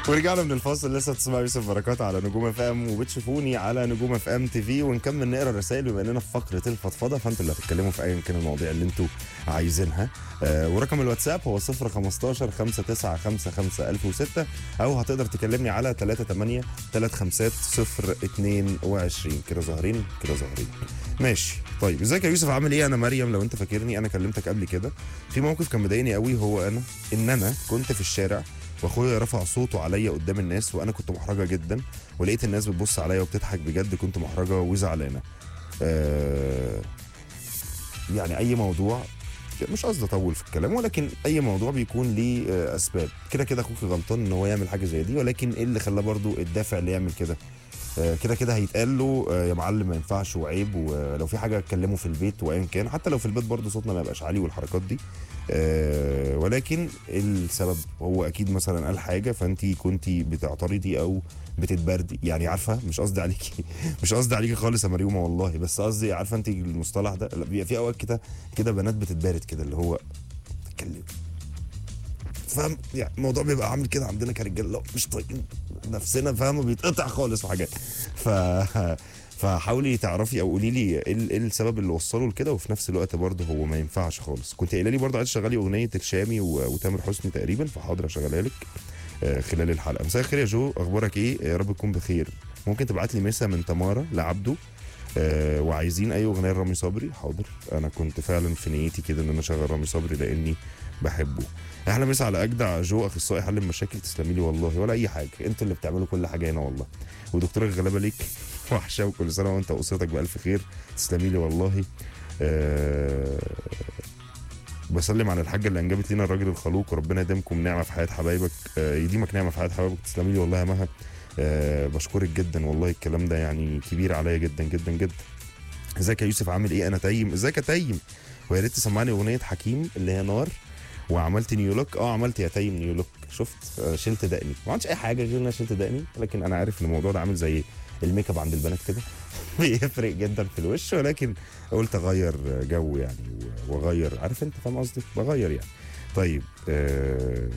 ورجعنا من الفاصل لسه بتسمعوا يوسف بركات على نجوم اف ام وبتشوفوني على نجوم اف ام تي في ونكمل نقرا الرسائل بما اننا في فقره الفضفضه فانتوا اللي هتتكلموا في ايا كان المواضيع اللي انتوا عايزينها آه ورقم الواتساب هو 015 5955 1006 او هتقدر تكلمني على 38 35 022 كده ظاهرين كده ظاهرين ماشي طيب ازيك يا يوسف عامل ايه انا مريم لو انت فاكرني انا كلمتك قبل كده في موقف كان مضايقني قوي هو انا ان انا كنت في الشارع واخويا رفع صوته عليا قدام الناس وانا كنت محرجه جدا ولقيت الناس بتبص عليا وبتضحك بجد كنت محرجه وزعلانه آه يعني اي موضوع مش قصدي اطول في الكلام ولكن اي موضوع بيكون ليه آه، اسباب كده كده اخوك غلطان ان هو يعمل حاجه زي دي ولكن ايه اللي خلاه برضو الدافع اللي يعمل كده آه، كده كده هيتقال له آه، يا معلم ما ينفعش وعيب ولو في حاجه اتكلموا في البيت وايا كان حتى لو في البيت برضو صوتنا ما يبقاش عالي والحركات دي آه، ولكن السبب هو اكيد مثلا قال حاجه فانت كنت بتعترضي او بتتبردي يعني عارفه مش قصدي عليكي مش قصدي عليكي خالص يا مريومه والله بس قصدي عارفه انت المصطلح ده لا، بيبقى في اوقات كده كده بنات بتتبارد كده اللي هو تتكلم فاهم يعني الموضوع بيبقى عامل كده عندنا كرجاله لا مش طايقين نفسنا فاهم بيتقطع خالص في حاجات ف فحاولي تعرفي او قولي لي ايه ال- إيه السبب اللي وصله لكده وفي نفس الوقت برضه هو ما ينفعش خالص كنت قايله لي برضه عايز تشغلي اغنيه الشامي و- وتامر حسني تقريبا فحاضر اشغلها لك آه، خلال الحلقه مساء الخير يا جو اخبارك ايه يا رب تكون بخير ممكن تبعت لي مسا من تمارا لعبده آه وعايزين اي اغنيه لرامي صبري حاضر انا كنت فعلا في نيتي كده ان انا اشغل رامي صبري لاني بحبه احلى مسا على اجدع جو اخصائي حل المشاكل تسلمي لي والله ولا اي حاجه انتوا اللي بتعملوا كل حاجه هنا والله ودكتور الغلابه ليك وحشه وكل سنه وانت واسرتك بالف خير تسلمي لي والله آه بسلم على الحاجه اللي انجبت لنا الراجل الخلوق وربنا يديمكم نعمه في حياه حبايبك آه يديمك نعمه في حياه حبايبك تسلمي لي والله يا مها آه بشكرك جدا والله الكلام ده يعني كبير عليا جدا جدا جدا ازيك يا يوسف عامل ايه انا تايم ازيك يا تايم ويا ريت تسمعني اغنيه حكيم اللي هي نار وعملت نيولوك اه عملت يا تايم نيولوك شفت آه شلت دقني ما عملتش اي حاجه غير ان انا شلت دقني لكن انا عارف ان الموضوع ده عامل زي الميك اب عند البنات كده بيفرق جدا في الوش ولكن قلت اغير جو يعني و- واغير عارف انت فاهم قصدي بغير يعني طيب آه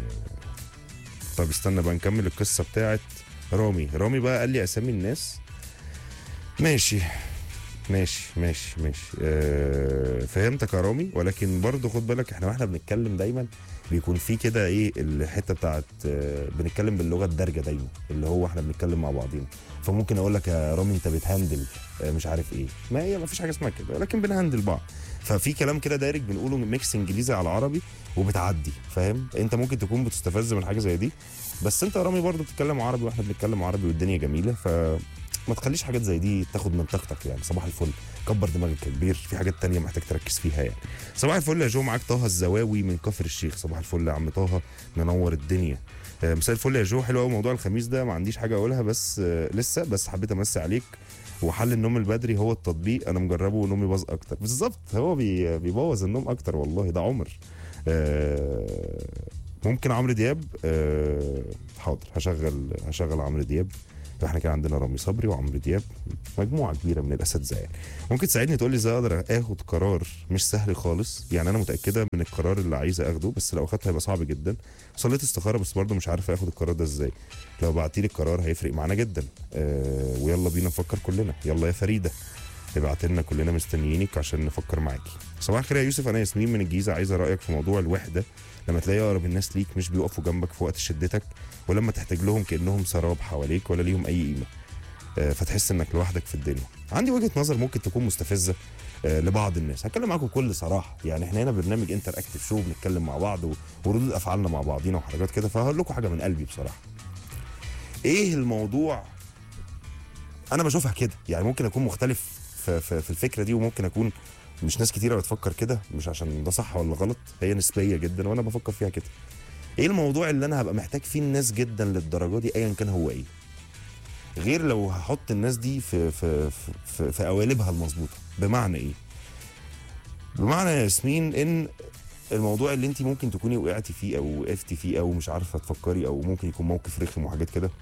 طب استنى بقى نكمل القصه بتاعت رامي رامي بقى قال لي اسامي الناس ماشي ماشي ماشي ماشي أه فهمتك يا رامي ولكن برضه خد بالك احنا واحنا بنتكلم دايما بيكون في كده ايه الحته بتاعت أه بنتكلم باللغه الدارجه دايما اللي هو احنا بنتكلم مع بعضينا فممكن اقول لك يا رامي انت بتهندل أه مش عارف ايه ما هي ما فيش حاجه اسمها كده ولكن بنهندل بعض ففي كلام كده دارج بنقوله ميكس انجليزي على عربي وبتعدي فاهم انت ممكن تكون بتستفز من حاجه زي دي بس انت يا رامي برضه بتتكلم عربي واحنا بنتكلم عربي والدنيا جميله ف ما تخليش حاجات زي دي تاخد من طاقتك يعني صباح الفل كبر دماغك يا كبير في حاجات تانية محتاج تركز فيها يعني صباح الفل يا جو معاك طه الزواوي من كفر الشيخ صباح الفل يا عم طه منور الدنيا آه، مساء الفل يا جو حلو قوي موضوع الخميس ده ما عنديش حاجه اقولها بس آه، لسه بس حبيت امسي عليك وحل النوم البدري هو التطبيق انا مجربه ونومي باظ اكتر بالظبط هو بي بيبوظ النوم اكتر والله ده عمر آه، ممكن عمرو دياب آه، حاضر هشغل هشغل عمرو دياب فاحنا كان عندنا رامي صبري وعمرو دياب مجموعه كبيره من الاساتذه يعني ممكن تساعدني تقول لي ازاي اقدر اخد قرار مش سهل خالص يعني انا متاكده من القرار اللي عايزه اخده بس لو اخدته هيبقى صعب جدا صليت استخاره بس برضه مش عارف اخد القرار ده ازاي لو بعتي لي القرار هيفرق معانا جدا آه ويلا بينا نفكر كلنا يلا يا فريده ابعت لنا كلنا مستنيينك عشان نفكر معاكي صباح الخير يا يوسف انا ياسمين من الجيزه عايزه رايك في موضوع الوحده لما تلاقي اقرب الناس ليك مش بيقفوا جنبك في وقت شدتك ولما تحتاج لهم كانهم سراب حواليك ولا ليهم اي قيمه آه، فتحس انك لوحدك في الدنيا عندي وجهه نظر ممكن تكون مستفزه آه، لبعض الناس هتكلم معاكم بكل صراحه يعني احنا هنا برنامج انتر اكتف شو بنتكلم مع بعض و- وردود افعالنا مع بعضينا وحاجات كده فهقول لكم حاجه من قلبي بصراحه ايه الموضوع انا بشوفها كده يعني ممكن اكون مختلف في, في, في الفكره دي وممكن اكون مش ناس كتيره بتفكر كده مش عشان ده صح ولا غلط هي نسبيه جدا وانا بفكر فيها كده ايه الموضوع اللي انا هبقى محتاج فيه الناس جدا للدرجه دي ايا كان هو ايه غير لو هحط الناس دي في في في, في, في قوالبها المظبوطه بمعنى ايه بمعنى يا ياسمين ان الموضوع اللي انت ممكن تكوني وقعتي فيه او وقفتي فيه او مش عارفه تفكري او ممكن يكون موقف رخم وحاجات كده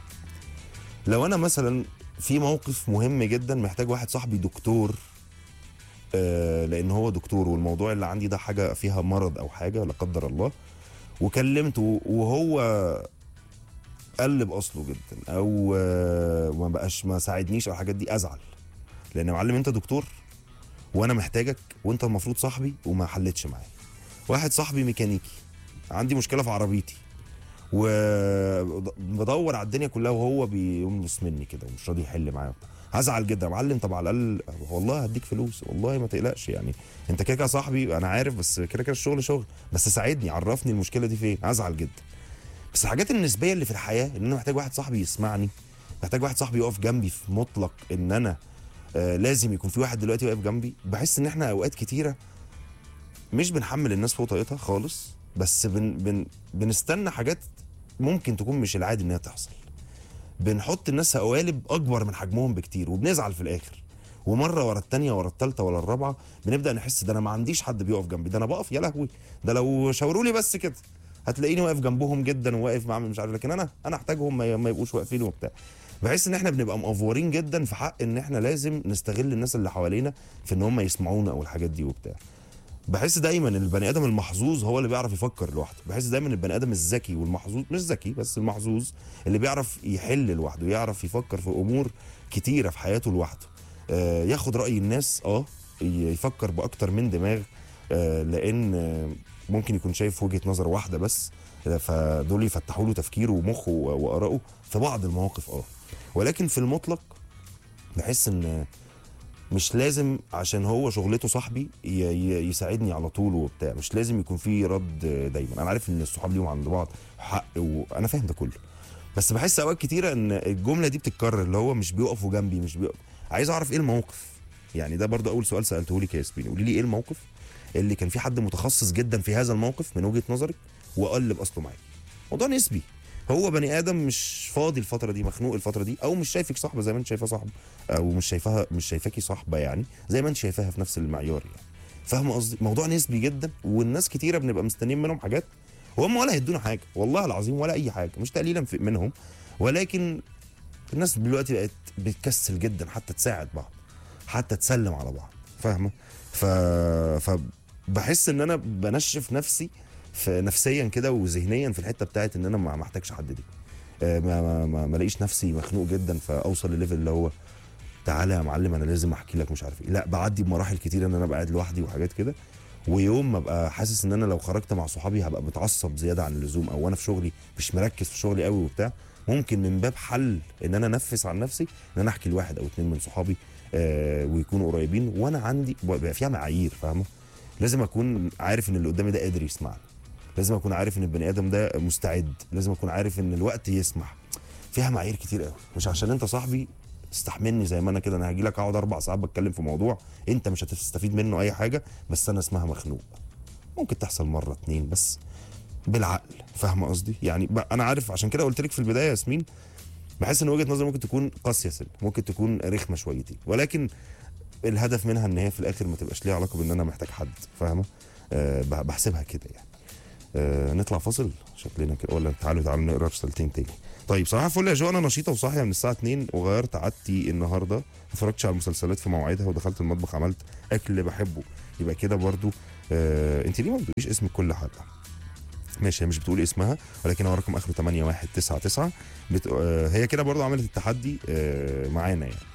لو انا مثلا في موقف مهم جدا محتاج واحد صاحبي دكتور آه لان هو دكتور والموضوع اللي عندي ده حاجه فيها مرض او حاجه لا قدر الله وكلمته وهو قلب اصله جدا او آه، ما بقاش ما ساعدنيش او الحاجات دي ازعل لان يا معلم انت دكتور وانا محتاجك وانت المفروض صاحبي وما حلتش معايا واحد صاحبي ميكانيكي عندي مشكله في عربيتي وبدور على الدنيا كلها وهو بيملص مني كده ومش راضي يحل معايا وبتاع. هزعل جدا يا معلم طب على الاقل والله هديك فلوس والله ما تقلقش يعني انت كده كده صاحبي انا عارف بس كده كده الشغل شغل بس ساعدني عرفني المشكله دي فين هزعل جدا بس الحاجات النسبيه اللي في الحياه ان انا محتاج واحد صاحبي يسمعني محتاج واحد صاحبي يقف جنبي في مطلق ان انا آه لازم يكون في واحد دلوقتي واقف جنبي بحس ان احنا اوقات كتيره مش بنحمل الناس فوق طاقتها خالص بس بن بن بنستنى حاجات ممكن تكون مش العادي انها تحصل بنحط الناس قوالب اكبر من حجمهم بكتير وبنزعل في الاخر ومره ورا التانية ورا التالتة ورا الرابعه بنبدا نحس ده انا ما عنديش حد بيقف جنبي ده انا بقف يا لهوي ده لو شاوروا لي بس كده هتلاقيني واقف جنبهم جدا وواقف معاهم مش عارف لكن انا انا احتاجهم ما ما يبقوش واقفين وبتاع بحس ان احنا بنبقى مقفورين جدا في حق ان احنا لازم نستغل الناس اللي حوالينا في ان هم يسمعونا او الحاجات دي وبتاع بحس دايما ان البني ادم المحظوظ هو اللي بيعرف يفكر لوحده بحس دايما البني ادم الذكي والمحظوظ مش ذكي بس المحظوظ اللي بيعرف يحل لوحده يعرف يفكر في امور كتيره في حياته لوحده آه ياخد راي الناس اه يفكر باكتر من دماغ آه لان آه ممكن يكون شايف وجهه نظر واحده بس آه، فدول يفتحوا له تفكيره ومخه وارائه في بعض المواقف اه ولكن في المطلق بحس ان مش لازم عشان هو شغلته صاحبي ي- ي- يساعدني على طول وبتاع مش لازم يكون في رد دايما انا عارف ان الصحاب ليهم عند بعض حق وانا فاهم ده كله بس بحس اوقات كتيره ان الجمله دي بتتكرر اللي هو مش بيقفوا جنبي مش بيقف عايز اعرف ايه الموقف يعني ده برضو اول سؤال سالته لك يا ياسمين قولي لي ايه الموقف اللي كان في حد متخصص جدا في هذا الموقف من وجهه نظرك وقلب اصله معاك موضوع نسبي هو بني ادم مش فاضي الفتره دي مخنوق الفتره دي او مش شايفك صاحبه زي ما انت شايفاه صاحبه او مش شايفاها مش شايفاكي صاحبه يعني زي ما انت شايفاها في نفس المعيار يعني فاهمه قصدي موضوع نسبي جدا والناس كتيره بنبقى مستنيين منهم حاجات وهم ولا هيدونا حاجه والله العظيم ولا اي حاجه مش تقليلا في- منهم ولكن الناس دلوقتي بقت بتكسل جدا حتى تساعد بعض حتى تسلم على بعض فاهمه ف فبحس ان انا بنشف نفسي في نفسيا كده وذهنيا في الحته بتاعت ان انا ما ما احتاجش حد دي آه، ما ما ما, ما الاقيش نفسي مخنوق جدا فاوصل لليفل اللي هو تعالى يا معلم انا لازم احكي لك مش عارف ايه لا بعدي بمراحل كتير ان انا ابقى قاعد لوحدي وحاجات كده ويوم ما ابقى حاسس ان انا لو خرجت مع صحابي هبقى متعصب زياده عن اللزوم او انا في شغلي مش مركز في شغلي قوي وبتاع ممكن من باب حل ان انا انفس عن نفسي ان انا احكي لواحد او اتنين من صحابي آه ويكونوا قريبين وانا عندي بيبقى فيها معايير فاهمه لازم اكون عارف ان اللي قدامي ده قادر يسمعني لازم اكون عارف ان البني ادم ده مستعد لازم اكون عارف ان الوقت يسمح فيها معايير كتير قوي مش عشان انت صاحبي استحملني زي ما انا كده انا هاجي لك اقعد اربع ساعات بتكلم في موضوع انت مش هتستفيد منه اي حاجه بس انا اسمها مخنوق ممكن تحصل مره اتنين بس بالعقل فاهمه قصدي يعني ب- انا عارف عشان كده قلت لك في البدايه يا ياسمين بحس ان وجهه نظري ممكن تكون قاسيه سن ممكن تكون رخمه شويتين ولكن الهدف منها ان هي في الاخر ما تبقاش ليها علاقه بان انا محتاج حد فاهمه أه ب- بحسبها كده يعني أه نطلع فاصل شكلنا كده ولا تعالوا تعالوا نقرا رسالتين تاني طيب صباح الفل يا جو انا نشيطه وصاحيه من الساعه 2 وغيرت عادتي النهارده ما اتفرجتش على المسلسلات في مواعيدها ودخلت المطبخ عملت اكل اللي بحبه يبقى كده برضو آه انت ليه ما بتقوليش اسمك كل حلقه ماشي هي مش بتقول اسمها ولكن هو رقم اخره 8199 بت... آه هي كده برضو عملت التحدي آه معانا يعني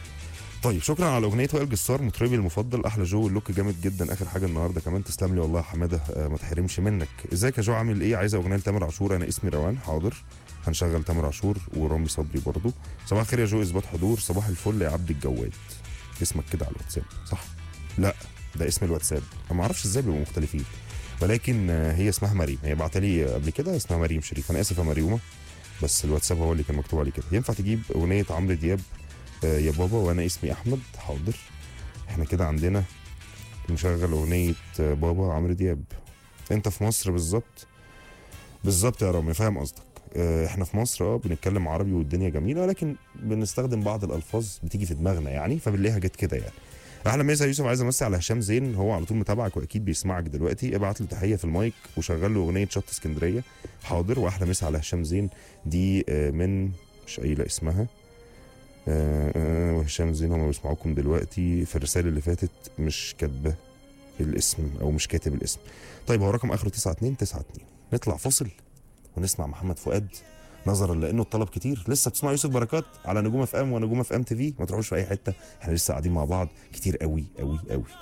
طيب شكرا على اغنيه وائل جسار مطربي المفضل احلى جو اللوك جامد جدا اخر حاجه النهارده كمان تسلم لي والله يا حماده آه ما تحرمش منك ازيك يا جو عامل ايه عايزه اغنيه لتامر عاشور انا اسمي روان حاضر هنشغل تامر عاشور ورامي صبري برضو صباح الخير يا جو اثبات حضور صباح الفل يا عبد الجواد اسمك كده على الواتساب صح لا ده اسم الواتساب انا ما اعرفش ازاي بيبقوا مختلفين ولكن آه، هي اسمها مريم هي بعت لي قبل كده اسمها مريم شريف انا اسف يا مريومه بس الواتساب هو اللي كان مكتوب عليه كده ينفع تجيب اغنيه عمرو دياب آه، يا بابا وانا اسمي احمد حاضر احنا كده عندنا نشغل اغنيه آه، بابا عمرو دياب انت في مصر بالظبط بالظبط يا رامي فاهم قصدك آه، احنا في مصر اه بنتكلم عربي والدنيا جميله ولكن بنستخدم بعض الالفاظ بتيجي في دماغنا يعني فبنلاقيها جت كده يعني اهلا مسا يوسف عايز امسي على هشام زين هو على طول متابعك واكيد بيسمعك دلوقتي ابعت له تحيه في المايك وشغل له اغنيه شط اسكندريه حاضر واحلى مسا على هشام زين دي آه، من مش قايله اسمها آه، آه، وهشام زين هم بيسمعوكم دلوقتي في الرساله اللي فاتت مش كاتبه الاسم او مش كاتب الاسم طيب هو رقم اخره 9292 نطلع فاصل ونسمع محمد فؤاد نظرا لانه الطلب كتير لسه بتسمع يوسف بركات على نجوم اف ام ونجوم اف ام تي في ما تروحوش في اي حته احنا لسه قاعدين مع بعض كتير قوي قوي قوي